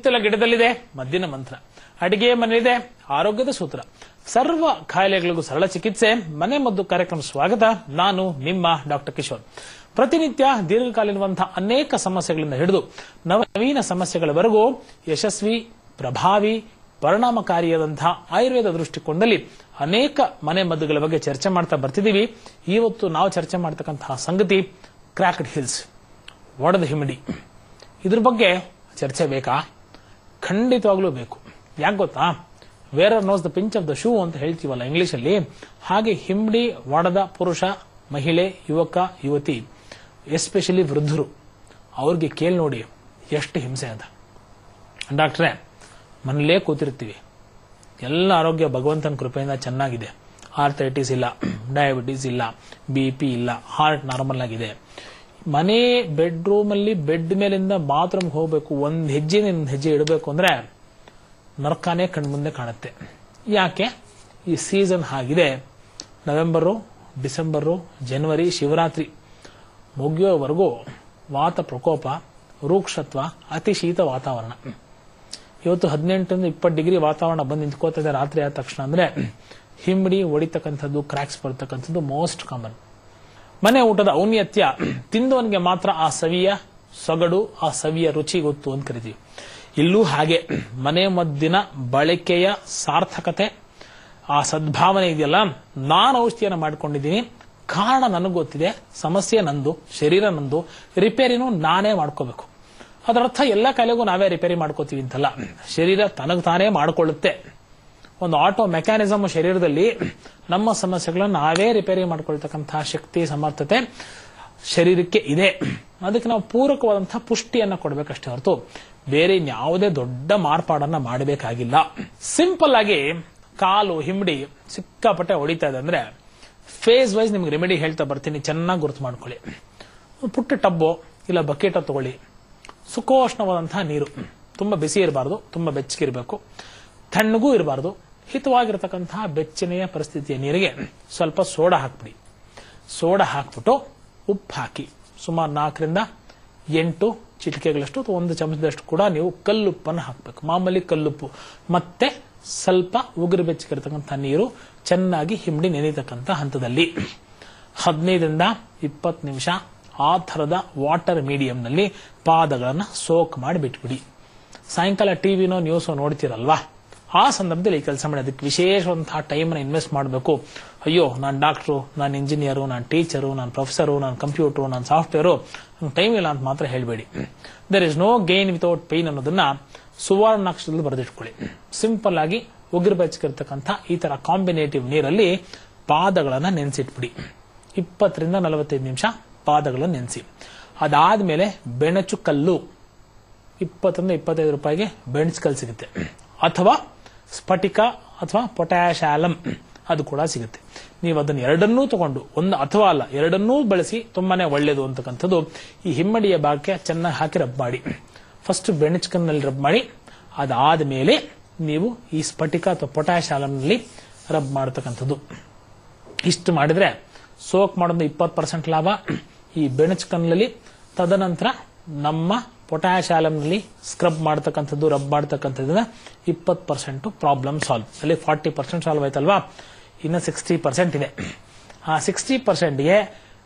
ಹಿತ್ತಲ ಗಿಡದಲ್ಲಿದೆ ಮದ್ದಿನ ಮಂತ್ರ ಅಡಿಗೆ ಮನೆಯಲ್ಲಿದೆ ಆರೋಗ್ಯದ ಸೂತ್ರ ಸರ್ವ ಕಾಯಿಲೆಗಳಿಗೂ ಸರಳ ಚಿಕಿತ್ಸೆ ಮನೆ ಮದ್ದು ಕಾರ್ಯಕ್ರಮ ಸ್ವಾಗತ ನಾನು ನಿಮ್ಮ ಡಾಕ್ಟರ್ ಕಿಶೋರ್ ಪ್ರತಿನಿತ್ಯ ದೀರ್ಘಕಾಲೀನವಂತಹ ಅನೇಕ ಸಮಸ್ಯೆಗಳಿಂದ ಹಿಡಿದು ನವನವೀನ ಸಮಸ್ಯೆಗಳವರೆಗೂ ಯಶಸ್ವಿ ಪ್ರಭಾವಿ ಪರಿಣಾಮಕಾರಿಯಾದಂತಹ ಆಯುರ್ವೇದ ದೃಷ್ಟಿಕೋನದಲ್ಲಿ ಅನೇಕ ಮನೆ ಮದ್ದುಗಳ ಬಗ್ಗೆ ಚರ್ಚೆ ಮಾಡ್ತಾ ಬರ್ತಿದ್ದೀವಿ ಇವತ್ತು ನಾವು ಚರ್ಚೆ ಮಾಡ್ತಕ್ಕಂತಹ ಸಂಗತಿ ಕ್ರ್ಯಾಕ್ಡ್ ಹಿಲ್ಸ್ ಒಡೆದ ಹಿಮಡಿ ಇದ್ರ ಬಗ್ಗೆ ಚರ್ಚೆ ಬೇಕಾ ಖಂಡಿತವಾಗ್ಲೂ ಬೇಕು ಯಾಕೆ ಗೊತ್ತಾ wearer knows the pinch of the shoe ಅಂತ ಹೇಳ್ತೀವಲ್ಲ ಇಂಗ್ಲಿಷಲ್ಲಿ ಹಾಗೆ ಹಿಮ್ಡಿ ಒಡೆದ ಪುರುಷ ಮಹಿಳೆ ಯುವಕ ಯುವತಿ ಎಸ್ಪೆಷಲಿ ವೃದ್ಧರು ಅವ್ರಿಗೆ ಕೇಳಿ ನೋಡಿ ಎಷ್ಟು ಹಿಂಸೆ ಅಂತ ಡಾಕ್ಟ್ರೇ ಮನೇಲೇ ಕೂತಿರ್ತೀವಿ ಎಲ್ಲ ಆರೋಗ್ಯ ಭಗವಂತನ ಕೃಪೆಯಿಂದ ಚೆನ್ನಾಗಿದೆ ಆರ್ಥೈಟಿಸ್ ಇಲ್ಲ ಡಯಾಬಿಟಿಸ್ ಇಲ್ಲ ಬಿ ಪಿ ಇಲ್ಲ ಹಾರ್ಟ್ ನಾರ್ಮಲ್ ಆಗಿದೆ ಮನೆ ಬೆಡ್ರೂಮ್ ಅಲ್ಲಿ ಬೆಡ್ ಮೇಲಿಂದ ಬಾತ್ರೂಮ್ ಹೋಗ್ಬೇಕು ಒಂದ್ ಹೆಜ್ಜೆ ಒಂದ್ ಹೆಜ್ಜೆ ಇಡಬೇಕು ಅಂದ್ರೆ ನರ್ಕಾನೇ ಕಣ್ಮುಂದೆ ಕಾಣುತ್ತೆ ಯಾಕೆ ಈ ಸೀಸನ್ ಆಗಿದೆ ನವೆಂಬರು ಡಿಸೆಂಬರು ಜನವರಿ ಶಿವರಾತ್ರಿ ಮುಗಿಯೋವರೆಗೂ ವಾತ ಪ್ರಕೋಪ ರೂಕ್ಷತ್ವ ಅತಿ ಶೀತ ವಾತಾವರಣ ಇವತ್ತು ಹದಿನೆಂಟರಿಂದ ಇಪ್ಪತ್ತು ಡಿಗ್ರಿ ವಾತಾವರಣ ಬಂದು ನಿಂತ್ಕೋತದೆ ರಾತ್ರಿ ಆದ ತಕ್ಷಣ ಅಂದ್ರೆ ಹಿಮ್ಡಿ ಹೊಡಿತಕ್ಕಂಥದ್ದು ಕ್ರ್ಯಾಕ್ಸ್ ಬರ್ತಕ್ಕಂಥದ್ದು ಮೋಸ್ಟ್ ಕಾಮನ್ ಮನೆ ಊಟದ ಔನ್ನತ್ಯ ತಿಂದವನಿಗೆ ಮಾತ್ರ ಆ ಸವಿಯ ಸೊಗಡು ಆ ಸವಿಯ ರುಚಿ ಗೊತ್ತು ಅಂತ ಕರಿತೀವಿ ಇಲ್ಲೂ ಹಾಗೆ ಮನೆ ಮದ್ದಿನ ಬಳಕೆಯ ಸಾರ್ಥಕತೆ ಆ ಸದ್ಭಾವನೆ ಇದೆಯಲ್ಲ ನಾನು ಔಷಧಿಯನ್ನು ಮಾಡ್ಕೊಂಡಿದ್ದೀನಿ ಕಾರಣ ನನಗೆ ಗೊತ್ತಿದೆ ಸಮಸ್ಯೆ ನಂದು ಶರೀರ ನಂದು ರಿಪೇರಿನೂ ನಾನೇ ಮಾಡ್ಕೋಬೇಕು ಅದರರ್ಥ ಎಲ್ಲ ಕಾಯಿಲೆಗೂ ನಾವೇ ರಿಪೇರಿ ಮಾಡ್ಕೋತೀವಿ ಅಂತಲ್ಲ ಶರೀರ ತನಗ್ ತಾನೇ ಮಾಡಿಕೊಳ್ಳುತ್ತೆ ಒಂದು ಆಟೋ ಮೆಕ್ಯಾನಿಸಮ್ ಶರೀರದಲ್ಲಿ ನಮ್ಮ ಸಮಸ್ಯೆಗಳನ್ನು ನಾವೇ ರಿಪೇರಿ ಮಾಡ್ಕೊಳ್ತಕ್ಕಂತಹ ಶಕ್ತಿ ಸಮರ್ಥತೆ ಶರೀರಕ್ಕೆ ಇದೆ ಅದಕ್ಕೆ ನಾವು ಪೂರಕವಾದಂತಹ ಪುಷ್ಟಿಯನ್ನ ಕೊಡಬೇಕಷ್ಟೇ ಹೊರತು ಬೇರೆ ಇನ್ಯಾವುದೇ ದೊಡ್ಡ ಮಾರ್ಪಾಡನ್ನ ಮಾಡಬೇಕಾಗಿಲ್ಲ ಸಿಂಪಲ್ ಆಗಿ ಕಾಲು ಹಿಮ್ಡಿ ಸಿಕ್ಕಾಪಟ್ಟೆ ಹೊಡಿತಾ ಇದೆ ಅಂದ್ರೆ ಫೇಸ್ ವೈಸ್ ನಿಮ್ಗೆ ರೆಮಿಡಿ ಹೇಳ್ತಾ ಬರ್ತೀನಿ ಚೆನ್ನಾಗಿ ಗುರುತು ಮಾಡ್ಕೊಳ್ಳಿ ಒಂದು ಪುಟ್ಟ ಟಬ್ಬು ಇಲ್ಲ ಬಕೆಟ್ ತಗೊಳ್ಳಿ ಸುಖೋಷ್ಣವಾದಂತಹ ನೀರು ತುಂಬಾ ಬಿಸಿ ಇರಬಾರ್ದು ತುಂಬಾ ಬೆಚ್ಚಗಿರಬೇಕು ತಣ್ಣಗೂ ಇರಬಾರ್ದು ಹಿತವಾಗಿರತಕ್ಕಂತಹ ಬೆಚ್ಚನೆಯ ಪರಿಸ್ಥಿತಿಯ ನೀರಿಗೆ ಸ್ವಲ್ಪ ಸೋಡಾ ಹಾಕ್ಬಿಡಿ ಸೋಡಾ ಹಾಕ್ಬಿಟ್ಟು ಉಪ್ಪು ಹಾಕಿ ಸುಮಾರು ನಾಲ್ಕರಿಂದ ಎಂಟು ಚಿಟಿಕೆಗಳಷ್ಟು ಅಥವಾ ಒಂದು ಚಮಚದಷ್ಟು ಕೂಡ ನೀವು ಕಲ್ಲುಪ್ಪನ್ನು ಹಾಕಬೇಕು ಮಾಮೂಲಿ ಕಲ್ಲುಪ್ಪು ಮತ್ತೆ ಸ್ವಲ್ಪ ಉಗುರು ಬೆಚ್ಚಗಿರತಕ್ಕಂಥ ನೀರು ಚೆನ್ನಾಗಿ ಹಿಮ್ಡಿ ನೆನೆಯತಕ್ಕಂಥ ಹಂತದಲ್ಲಿ ಹದಿನೈದರಿಂದ ಇಪ್ಪತ್ತು ನಿಮಿಷ ಆ ಥರದ ವಾಟರ್ ಮೀಡಿಯಂನಲ್ಲಿ ಪಾದಗಳನ್ನು ಸೋಕ್ ಮಾಡಿ ಬಿಟ್ಬಿಡಿ ಸಾಯಂಕಾಲ ಟಿವಿನೋ ನ್ಯೂಸೋ ನೋಡ್ತೀರಲ್ವಾ ಆ ಸಂದರ್ಭದಲ್ಲಿ ಈ ಕೆಲಸ ಮಾಡಿ ಅದಕ್ಕೆ ವಿಶೇಷವಂತಹ ಟೈಮ್ನ ಇನ್ವೆಸ್ಟ್ ಮಾಡಬೇಕು ಅಯ್ಯೋ ನಾನು ಡಾಕ್ಟ್ರು ನಾನು ಇಂಜಿನಿಯರು ನಾನು ಟೀಚರು ನಾನು ಪ್ರೊಫೆಸರು ನಾನು ಕಂಪ್ಯೂಟರು ನಾನು ಸಾಫ್ಟ್ವೇರು ನಂಗೆ ಟೈಮ್ ಇಲ್ಲ ಅಂತ ಮಾತ್ರ ಹೇಳಬೇಡಿ there is no gain without pain ಅನ್ನೋದನ್ನ ಸುವರ್ಣಾಕ್ಷರದಲ್ಲಿ ಬರೆದಿಟ್ಕೊಳ್ಳಿ ಸಿಂಪಲ್ ಆಗಿ ಉಗಿರು ಬೆಚ್ಚಗಿರ್ತಕ್ಕಂಥ ಈ ತರ ಕಾಂಬಿನೇಟಿವ್ ನೀರಲ್ಲಿ ಪಾದಗಳನ್ನ ನೆನೆಸಿಟ್ಬಿಡಿ ಇಪ್ಪತ್ತರಿಂದ ನಲವತ್ತೈದು ನಿಮಿಷ ಪಾದಗಳನ್ನು ನೆನೆಸಿ ಅದಾದ್ಮೇಲೆ ಬೆಣಚು ಕಲ್ಲು ಇಪ್ಪತ್ತರಿಂದ ಇಪ್ಪತ್ತೈದು ರೂಪಾಯಿಗೆ ಬೆಣಚು ಕಲ್ಲು ಸಿಗುತ್ತೆ ಅಥವಾ ಸ್ಫಟಿಕ ಅಥವಾ ಪೊಟ್ಯಾಶ್ ಆಲಮ್ ಅದು ಕೂಡ ಸಿಗುತ್ತೆ ನೀವು ಅದನ್ನು ಎರಡನ್ನೂ ತಗೊಂಡು ಒಂದು ಅಥವಾ ಅಲ್ಲ ಎರಡನ್ನೂ ಬಳಸಿ ತುಂಬಾನೇ ಒಳ್ಳೇದು ಅಂತಕ್ಕಂಥದ್ದು ಈ ಹಿಮ್ಮಡಿಯ ಭಾಗಕ್ಕೆ ಚೆನ್ನಾಗಿ ಹಾಕಿ ರಬ್ ಮಾಡಿ ಫಸ್ಟ್ ಬೆಣಚ್ಕನ್ನಲ್ಲಿ ರಬ್ ಮಾಡಿ ಅದಾದ ಮೇಲೆ ನೀವು ಈ ಸ್ಫಟಿಕ ಅಥವಾ ಪೊಟ್ಯಾಶ್ ಆಲಮ್ನಲ್ಲಿ ರಬ್ ಮಾಡತಕ್ಕಂಥದ್ದು ಇಷ್ಟು ಮಾಡಿದ್ರೆ ಸೋಕ್ ಮಾಡೋದು ಇಪ್ಪತ್ತು ಪರ್ಸೆಂಟ್ ಲಾಭ ಈ ಬೆಣಚ್ಕನ್ನಲ್ಲಿ ತದನಂತರ ನಮ್ಮ ಪೊಟ್ಯಾಶ್ ಆಲಮ್ನಲ್ಲಿ ಸ್ಕ್ರಬ್ ಮಾಡ್ತಕ್ಕಂಥದ್ದು ರಬ್ ಮಾಡ್ತಕ್ಕಂಥದ್ದನ್ನ ಇಪ್ಪತ್ತು ಪರ್ಸೆಂಟ್ ಪ್ರಾಬ್ಲಮ್ ಸಾಲ್ವ್ ಅಲ್ಲಿ ಫಾರ್ಟಿ ಪರ್ಸೆಂಟ್ ಸಾಲ್ವ್ ಆಯ್ತಲ್ವಾ ಇನ್ನು ಸಿಕ್ಸ್ಟಿ ಪರ್ಸೆಂಟ್ ಇದೆ ಆ ಸಿಕ್ಸ್ಟಿ ಪರ್ಸೆಂಟ್ಗೆ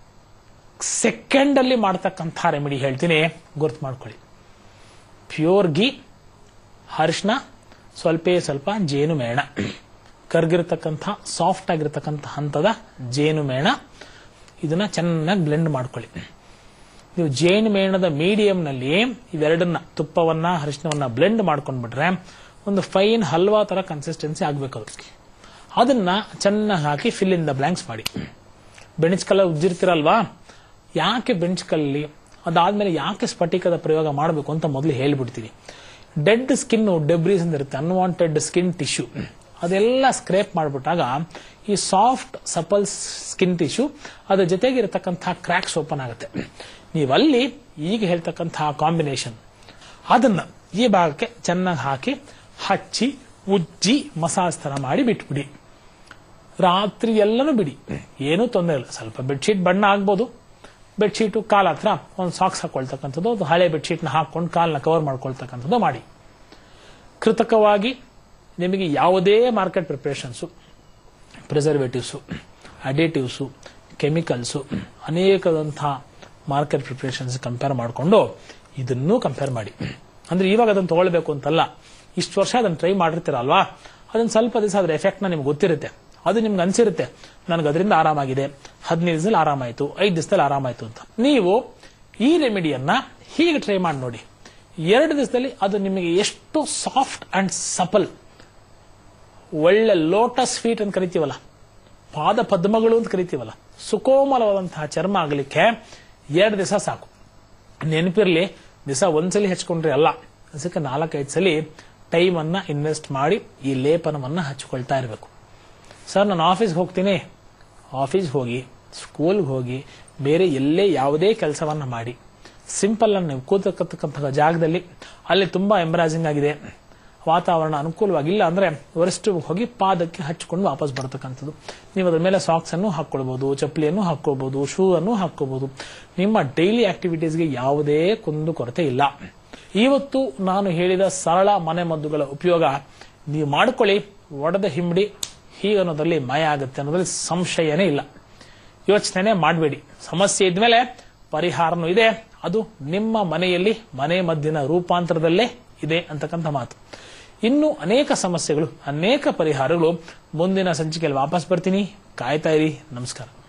ಸೆಕೆಂಡ್ ಅಲ್ಲಿ ಮಾಡ್ತಕ್ಕಂಥ ರೆಮಿಡಿ ಹೇಳ್ತೀನಿ ಗುರ್ತು ಮಾಡ್ಕೊಳ್ಳಿ ಪ್ಯೂರ್ ಘೀ ಅರಿಶಿನ ಸ್ವಲ್ಪ ಸ್ವಲ್ಪ ಜೇನು ಮೇಣ ಕರ್ಗಿರ್ತಕ್ಕಂಥ ಸಾಫ್ಟ್ ಆಗಿರ್ತಕ್ಕಂಥ ಹಂತದ ಜೇನು ಮೇಣ ಇದನ್ನ ಚೆನ್ನಾಗಿ ಬ್ಲೆಂಡ್ ಮಾಡ್ಕೊಳ್ಳಿ ನೀವು ಜೇನು ಮೇಣದ ಮೀಡಿಯಂನಲ್ಲಿ ಇವೆರಡನ್ನ ತುಪ್ಪವನ್ನ ಅರಿಶಿನವನ್ನ ಬ್ಲೆಂಡ್ ಮಾಡ್ಕೊಂಡ್ಬಿಟ್ರೆ ಒಂದು ಫೈನ್ ಹಲ್ವಾ ತರ ಕನ್ಸಿಸ್ಟೆನ್ಸಿ ಆಗ್ಬೇಕು ಅದಕ್ಕೆ ಅದನ್ನ ಚೆನ್ನಾಗಿ ಹಾಕಿ ಫಿಲ್ ಇನ್ ದ ಬ್ಲಾಂಕ್ಸ್ ಮಾಡಿ ಬೆಣಚ್ಕಲ್ಲ ಉಜ್ಜಿರ್ತಿರಲ್ವಾ ಯಾಕೆ ಬೆಂಚ್ಕಲ್ಲಿ ಅದಾದ್ಮೇಲೆ ಯಾಕೆ ಸ್ಫಟಿಕದ ಪ್ರಯೋಗ ಮಾಡಬೇಕು ಅಂತ ಮೊದಲು ಹೇಳ್ಬಿಡ್ತೀನಿ ಡೆಡ್ ಸ್ಕಿನ್ ಡೆಬ್ರೀಸ್ ಅಂತ ಇರುತ್ತೆ ಅನ್ವಾಂಟೆಡ್ ಸ್ಕಿನ್ ಟಿಶ್ಯೂ ಅದೆಲ್ಲ ಸ್ಕ್ರೇಪ್ ಮಾಡಿಬಿಟ್ಟಾಗ ಈ ಸಾಫ್ಟ್ ಸಪಲ್ ಸ್ಕಿನ್ ಟಿಶ್ಯೂ ಅದ್ರ ಜೊತೆಗೆ ಇರತಕ್ಕಂತಹ ಕ್ರ್ಯಾಕ್ಸ್ ಓಪನ್ ಆಗುತ್ತೆ ನೀವಲ್ಲಿ ಈಗ ಹೇಳ್ತಕ್ಕಂತಹ ಕಾಂಬಿನೇಷನ್ ಅದನ್ನ ಈ ಭಾಗಕ್ಕೆ ಚೆನ್ನಾಗಿ ಹಾಕಿ ಹಚ್ಚಿ ಉಜ್ಜಿ ಮಸಾಜ್ ತರ ಮಾಡಿ ಬಿಟ್ಬಿಡಿ ರಾತ್ರಿ ಎಲ್ಲನೂ ಬಿಡಿ ಏನೂ ತೊಂದರೆ ಇಲ್ಲ ಸ್ವಲ್ಪ ಬೆಡ್ಶೀಟ್ ಬಣ್ಣ ಆಗ್ಬೋದು ಬೆಡ್ಶೀಟು ಕಾಲ ಹತ್ರ ಒಂದು ಸಾಕ್ಸ್ ಹಾಕೊಳ್ತಕ್ಕಂಥದ್ದು ಒಂದು ಹಳೆ ಬೆಡ್ಶೀಟ್ನ ಹಾಕೊಂಡು ಕಾಲನ್ನ ಕವರ್ ಮಾಡ್ಕೊಳ್ತಕ್ಕಂಥದ್ದು ಮಾಡಿ ಕೃತಕವಾಗಿ ನಿಮಗೆ ಯಾವುದೇ market preparations preservatives additives chemicals ಅನೇಕದಂತಹ ಮಾರ್ಕೆಟ್ ಪ್ರಿಪ್ರೇಷನ್ಸ್ ಕಂಪೇರ್ ಮಾಡಿಕೊಂಡು ಇದನ್ನೂ ಕಂಪೇರ್ ಮಾಡಿ ಅಂದ್ರೆ ಇವಾಗ ಅದನ್ನು ತಗೊಳ್ಬೇಕು ಅಂತಲ್ಲ ಇಷ್ಟು ವರ್ಷ ಅದನ್ನು ಟ್ರೈ ಮಾಡಿರ್ತೀರಲ್ವಾ ಅದನ್ನ ಸ್ವಲ್ಪ ದಿವಸ ಅದ್ರ ಎಫೆಕ್ಟ್ನ ನಿಮ್ಗೆ ಗೊತ್ತಿರುತ್ತೆ ಅದು ನಿಮ್ಗೆ ಅನ್ಸಿರುತ್ತೆ ನನಗೆ ಅದರಿಂದ ಆರಾಮಾಗಿದೆ ಹದಿನೈದು ದಿವಸದಲ್ಲಿ ಆರಾಮಾಯ್ತು ಐದು ದಿವಸದಲ್ಲಿ ಆರಾಮಾಯ್ತು ಅಂತ ನೀವು ಈ ರೆಮಿಡಿಯನ್ನ ಹೀಗೆ ಟ್ರೈ ಮಾಡಿ ನೋಡಿ ಎರಡು ದಿವಸದಲ್ಲಿ ಅದು ನಿಮಗೆ ಎಷ್ಟು ಸಾಫ್ಟ್ ಅಂಡ್ ಸಪಲ್ ಒಳ್ಳೆ ಲೋಟಸ್ ಫೀಟ್ ಅಂತ ಕರಿತೀವಲ್ಲ ಪಾದ ಪದ್ಮಗಳು ಅಂತ ಕರಿತೀವಲ್ಲ ಸುಕೋಮಲವಾದಂತಹ ಚರ್ಮ ಆಗಲಿಕ್ಕೆ ಎರಡು ದಿವಸ ಸಾಕು ನೆನಪಿರ್ಲಿ ದಿವಸ ಒಂದ್ಸಲಿ ಹಚ್ಕೊಂಡ್ರೆ ಅಲ್ಲ ಅದಕ್ಕೆ ನಾಲ್ಕೈದು ಸಲ ಟೈಮ್ ಅನ್ನ ಇನ್ವೆಸ್ಟ್ ಮಾಡಿ ಈ ಲೇಪನವನ್ನ ಹಚ್ಕೊಳ್ತಾ ಇರಬೇಕು ಸರ್ ನಾನು ಆಫೀಸ್ಗೆ ಹೋಗ್ತೀನಿ ಆಫೀಸ್ಗೆ ಹೋಗಿ ಸ್ಕೂಲ್ಗೆ ಹೋಗಿ ಬೇರೆ ಎಲ್ಲೇ ಯಾವುದೇ ಕೆಲಸವನ್ನ ಮಾಡಿ ಸಿಂಪಲ್ ಅನ್ನು ನೀವು ಕೂತಕ್ಕಂತಹ ಜಾಗದಲ್ಲಿ ಅಲ್ಲಿ ತುಂಬಾ ಎಂಬ್ರಾಸಿಂಗ್ ಆಗಿದೆ ವಾತಾವರಣ ಅನುಕೂಲವಾಗಿಲ್ಲ ಅಂದ್ರೆ ವರಿಷ್ಠ ಹೋಗಿ ಪಾದಕ್ಕೆ ಹಚ್ಕೊಂಡು ವಾಪಸ್ ಬರ್ತಕ್ಕಂಥದ್ದು ನೀವು ಅದ್ರ ಮೇಲೆ ಸಾಕ್ಸ್ ಅನ್ನು ಹಾಕೊಳ್ಬಹುದು ಚಪ್ಪಲಿಯನ್ನು ಹಾಕೋಬಹುದು ಶೂ ಅನ್ನು ಹಾಕೋಬಹುದು ನಿಮ್ಮ ಡೈಲಿ ಆಕ್ಟಿವಿಟೀಸ್ಗೆ ಯಾವುದೇ ಕುಂದು ಕೊರತೆ ಇಲ್ಲ ಇವತ್ತು ನಾನು ಹೇಳಿದ ಸರಳ ಮನೆಮದ್ದುಗಳ ಉಪಯೋಗ ನೀವು ಮಾಡ್ಕೊಳ್ಳಿ ಒಡೆದ ಹಿಂಬಡಿ ಹೀಗನ್ನೋದ್ರಲ್ಲಿ ಮಾಯ ಆಗುತ್ತೆ ಅನ್ನೋದ್ರಲ್ಲಿ ಸಂಶಯನೇ ಇಲ್ಲ ಯೋಚನೆ ಮಾಡಬೇಡಿ ಸಮಸ್ಯೆ ಇದ್ಮೇಲೆ ಪರಿಹಾರನೂ ಇದೆ ಅದು ನಿಮ್ಮ ಮನೆಯಲ್ಲಿ ಮನೆ ಮದ್ದಿನ ರೂಪಾಂತರದಲ್ಲೇ ಇದೆ ಅಂತಕ್ಕಂಥ ಮಾತು ಇನ್ನು ಅನೇಕ ಸಮಸ್ಯೆಗಳು ಅನೇಕ ಪರಿಹಾರಗಳು ಮುಂದಿನ ಸಂಚಿಕೆಯಲ್ಲಿ ವಾಪಸ್ ಬರ್ತೀನಿ ಕಾಯ್ತಾ ಇರಿ ನಮಸ್ಕಾರ